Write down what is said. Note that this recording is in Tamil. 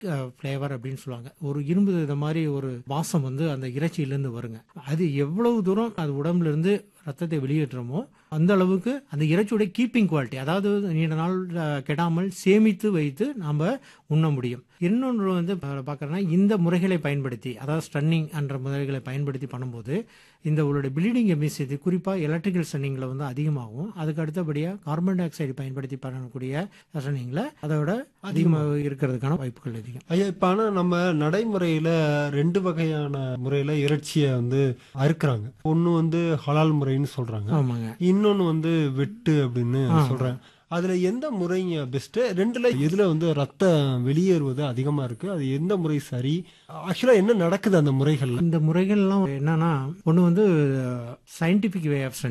ஃப்ளேவர் அப்படின்னு சொல்லுவாங்க ஒரு இரும்பு இந்த மாதிரி ஒரு வாசம் வந்து அந்த இறைச்சியிலேருந்து வருங்க அது எவ்வளவு தூரம் அது உடம்புல இருந்து ரத்தத்தை வெளியேற்றுறோமோ அந்த அளவுக்கு அந்த இறைச்சியோட கீப்பிங் குவாலிட்டி அதாவது நீண்ட நாள் அஹ், கெடாமல் சேமித்து வைத்து நாம் உண்ண முடியும் இன்னொன்று வந்து பார்க்குறோன்னா இந்த முறைகளை பயன்படுத்தி அதாவது ஸ்டன்னிங் என்ற முறைகளை பயன்படுத்தி பண்ணும்போது இந்த உங்களுடைய ப்ளீடிங் எமிசிட்டி குறிப்பாக எலக்ட்ரிக்கல் ஸ்டன்னிங்கில் வந்து அதிகமாகும் அதுக்கு அடுத்தபடியாக கார்பன் டை ஆக்சைடு பயன்படுத்தி பண்ணக்கூடிய ஸ்டன்னிங்கில் அதோட அதிகமாக இருக்கிறதுக்கான வாய்ப்புகள் அதிகம் ஐயா இப்ப ஆனா நம்ம நடைமுறையில ரெண்டு வகையான முறையில இறைச்சியை வந்து அறுக்குறாங்க ஒண்ணு வந்து ஹலால் முறைன்னு சொல்றாங்க ஆமாங்க இன்னொன்னு வந்து வெட்டு அப்படின்னு சொல்றாங்க அதுல எந்த முறைங்க பெஸ்ட் ரெண்டுல எதுல வந்து ரத்தம் வெளியேறுவது அதிகமா இருக்கு அது எந்த முறை சரி ஆக்சுவலா என்ன நடக்குது அந்த முறைகள்ல இந்த முறைகள்லாம் என்னன்னா ஒன்று வந்து சயின்டிஃபிக் வே ஆஃப்